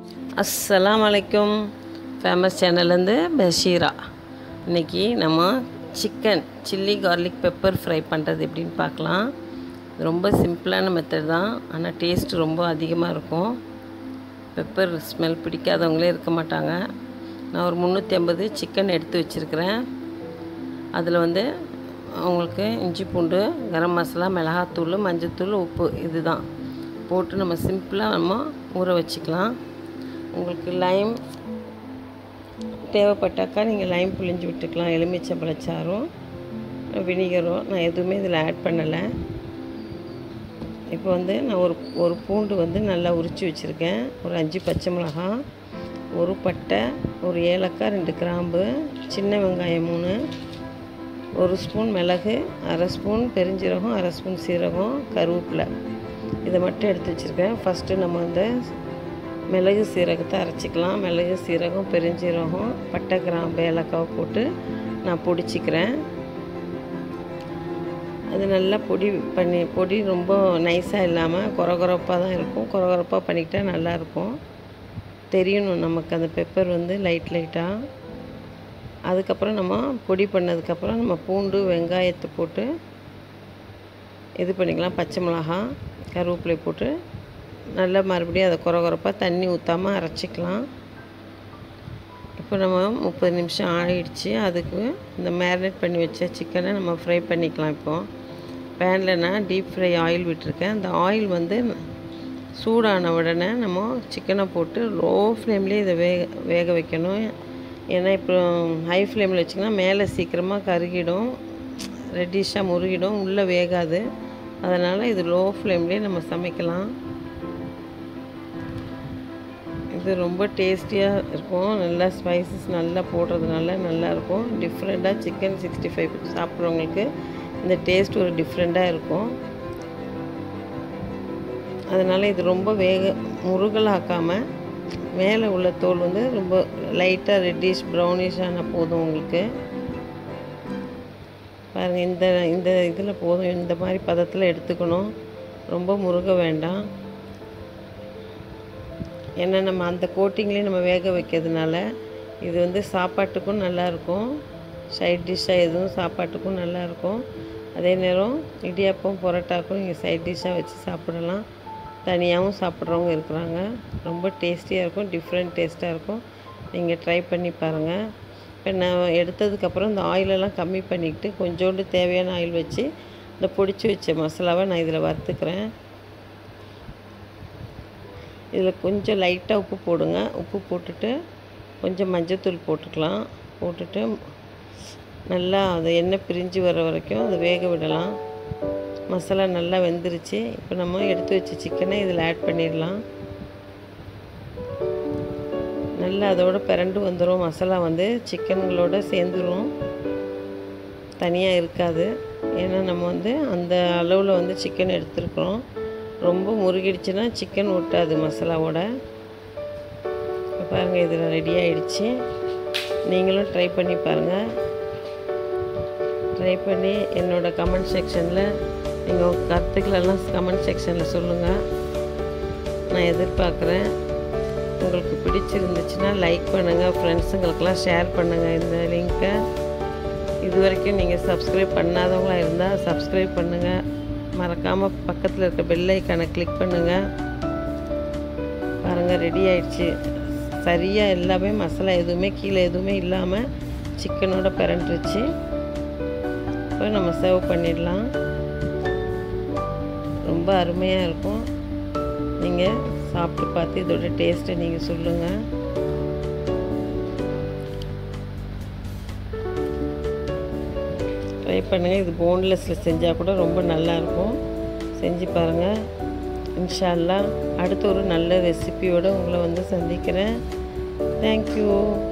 அஸ்ஸலாம் வலைக்கும் ஃபேமஸ் சேனல்லேருந்து பஷீரா இன்றைக்கி நம்ம chicken chilli garlic pepper fry பண்ணுறது எப்படின்னு பார்க்கலாம் இது ரொம்ப சிம்பிளான மெத்தட் தான் ஆனால் டேஸ்ட் ரொம்ப அதிகமாக இருக்கும் பெப்பர் ஸ்மெல் பிடிக்காதவங்களே இருக்க மாட்டாங்க நான் ஒரு முந்நூற்றி ஐம்பது சிக்கன் எடுத்து வச்சுருக்கிறேன் அதில் வந்து அவங்களுக்கு இஞ்சி பூண்டு கரம் மசாலா மிளகாத்தூள் மஞ்சத்தூள் உப்பு இதுதான் போட்டு நம்ம சிம்பிளாக நம்ம ஊற வச்சுக்கலாம் உங்களுக்கு லைம் தேவைப்பட்டாக்கா நீங்கள் லைம் புழிஞ்சு விட்டுக்கலாம் எலுமிச்சம்பழச்சாரும் வினிகரும் நான் எதுவுமே இதில் ஆட் பண்ணலை இப்போ வந்து நான் ஒரு ஒரு பூண்டு வந்து நல்லா உரித்து வச்சுருக்கேன் ஒரு அஞ்சு பச்சை மிளகாய் ஒரு பட்டை ஒரு ஏலக்காய் ரெண்டு கிராம்பு சின்ன வெங்காயம் மூணு ஒரு ஸ்பூன் மிளகு அரை ஸ்பூன் பெருஞ்சீரகம் அரை ஸ்பூன் சீரகம் கருவேப்பிலை இதை மட்டும் எடுத்து வச்சுருக்கேன் ஃபஸ்ட்டு நம்ம வந்து மிளகு சீரகத்தை அரைச்சிக்கலாம் மிளகு சீரகம் பெருஞ்சீரகம் பட்டை கிராம்பு ஏலக்காவை போட்டு நான் பொடிச்சிக்கிறேன் அது நல்லா பொடி பண்ணி பொடி ரொம்ப நைஸாக இல்லாமல் குறகுறப்பாக தான் இருக்கும் குறகுறப்பாக பண்ணிக்கிட்டால் நல்லாயிருக்கும் தெரியணும் நமக்கு அந்த பெப்பர் வந்து லைட் லைட்டாக அதுக்கப்புறம் நம்ம பொடி பண்ணதுக்கப்புறம் நம்ம பூண்டு வெங்காயத்தை போட்டு இது பண்ணிக்கலாம் பச்சை மிளகாய் கருவேப்பிலை போட்டு நல்லா மறுபடியும் அதை குறகுறப்பாக தண்ணி ஊற்றாமல் அரைச்சிக்கலாம் இப்போ நம்ம முப்பது நிமிஷம் ஆகிடுச்சு அதுக்கு இந்த மேரினேட் பண்ணி வச்ச சிக்கனை நம்ம ஃப்ரை பண்ணிக்கலாம் இப்போது பேனில் நான் டீப் ஃப்ரை ஆயில் விட்டுருக்கேன் அந்த ஆயில் வந்து சூடான உடனே நம்ம சிக்கனை போட்டு லோ ஃப்ளேம்லேயே இதை வேக வேக வைக்கணும் ஏன்னா இப்போ ஹை ஃப்ளேமில் வச்சிங்கன்னா மேலே சீக்கிரமாக கருகிடும் ரெட்டிஷாக முருகிடும் உள்ளே வேகாது அதனால் இது லோ ஃப்ளேம்லேயே நம்ம சமைக்கலாம் இது ரொம்ப டேஸ்டியாக இருக்கும் நல்லா ஸ்பைசஸ் நல்லா போடுறதுனால நல்லாயிருக்கும் டிஃப்ரெண்ட்டாக சிக்கன் சிக்ஸ்டி ஃபைவ் சாப்பிட்றவங்களுக்கு இந்த டேஸ்ட் ஒரு டிஃப்ரெண்ட்டாக இருக்கும் அதனால் இது ரொம்ப வேக முருகலாக்காமல் மேலே உள்ள தோல் வந்து ரொம்ப லைட்டாக ரெட்டிஷ் ப்ரௌனிஷ் ஆனால் போதும் உங்களுக்கு பாருங்கள் இந்த இந்த இதில் போதும் இந்த மாதிரி பதத்தில் எடுத்துக்கணும் ரொம்ப முருக வேண்டாம் ஏன்னா நம்ம அந்த கோட்டிங்லேயே நம்ம வேக வைக்கிறதுனால இது வந்து சாப்பாட்டுக்கும் நல்லாயிருக்கும் சைட் டிஷ்ஷாக எதுவும் சாப்பாட்டுக்கும் நல்லாயிருக்கும் அதே நேரம் இடியாப்பம் பரோட்டாக்கும் நீங்கள் சைட் டிஷ்ஷாக வச்சு சாப்பிடலாம் தனியாகவும் சாப்பிட்றவங்க இருக்கிறாங்க ரொம்ப டேஸ்டியாக இருக்கும் டிஃப்ரெண்ட் டேஸ்ட்டாக இருக்கும் நீங்கள் ட்ரை பண்ணி பாருங்கள் இப்போ நான் எடுத்ததுக்கப்புறம் இந்த ஆயிலெல்லாம் கம்மி பண்ணிக்கிட்டு கொஞ்சோண்டு தேவையான ஆயில் வச்சு இந்த பொடிச்சு வச்ச மசாலாவை நான் இதில் வறுத்துக்கிறேன் இதில் கொஞ்சம் லைட்டாக உப்பு போடுங்க உப்பு போட்டுட்டு கொஞ்சம் மஞ்சத்தூள் போட்டுக்கலாம் போட்டுட்டு நல்லா அது எண்ணெய் பிரிஞ்சு வர வரைக்கும் அதை வேக விடலாம் மசாலா நல்லா வெந்துருச்சு இப்போ நம்ம எடுத்து வச்ச சிக்கனை இதில் ஆட் பண்ணிடலாம் நல்லா அதோட பிறண்டு வந்துடும் மசாலா வந்து சிக்கன்களோட சேர்ந்துடும் தனியாக இருக்காது ஏன்னா நம்ம வந்து அந்த அளவில் வந்து சிக்கன் எடுத்துருக்குறோம் ரொம்ப முருகிடுச்சுன்னா சிக்கன் ஒட்டாது மசாலாவோட இப்போ பாருங்கள் இதில் ரெடி ஆகிடுச்சு நீங்களும் ட்ரை பண்ணி பாருங்கள் ட்ரை பண்ணி என்னோடய கமெண்ட் செக்ஷனில் நீங்கள் கருத்துக்களெல்லாம் கமெண்ட் செக்ஷனில் சொல்லுங்கள் நான் எதிர்பார்க்குறேன் உங்களுக்கு பிடிச்சிருந்துச்சுன்னா லைக் பண்ணுங்கள் ஃப்ரெண்ட்ஸுங்களுக்கெல்லாம் ஷேர் பண்ணுங்கள் இந்த லிங்க்கை இது வரைக்கும் நீங்கள் சப்ஸ்கிரைப் பண்ணாதவங்களாக இருந்தால் சப்ஸ்கிரைப் பண்ணுங்கள் மறக்காமல் பக்கத்தில் இருக்க பெல் ஐக்கானை கிளிக் பண்ணுங்கள் பாருங்கள் ரெடி ஆயிடுச்சு சரியாக எல்லாமே மசாலா எதுவுமே கீழே எதுவுமே இல்லாமல் சிக்கனோட பிறண்டுருச்சு இப்போ நம்ம சர்வ் பண்ணிடலாம் ரொம்ப அருமையாக இருக்கும் நீங்கள் சாப்பிட்டு பார்த்து இதோட டேஸ்ட்டை நீங்கள் சொல்லுங்கள் ட்ரை பண்ணுங்கள் இது போன்லெஸ்ஸில் செஞ்சால் கூட ரொம்ப நல்லாயிருக்கும் செஞ்சு பாருங்கள் இன்ஷால்லா அடுத்த ஒரு நல்ல ரெசிபியோடு உங்களை வந்து சந்திக்கிறேன் தேங்க்யூ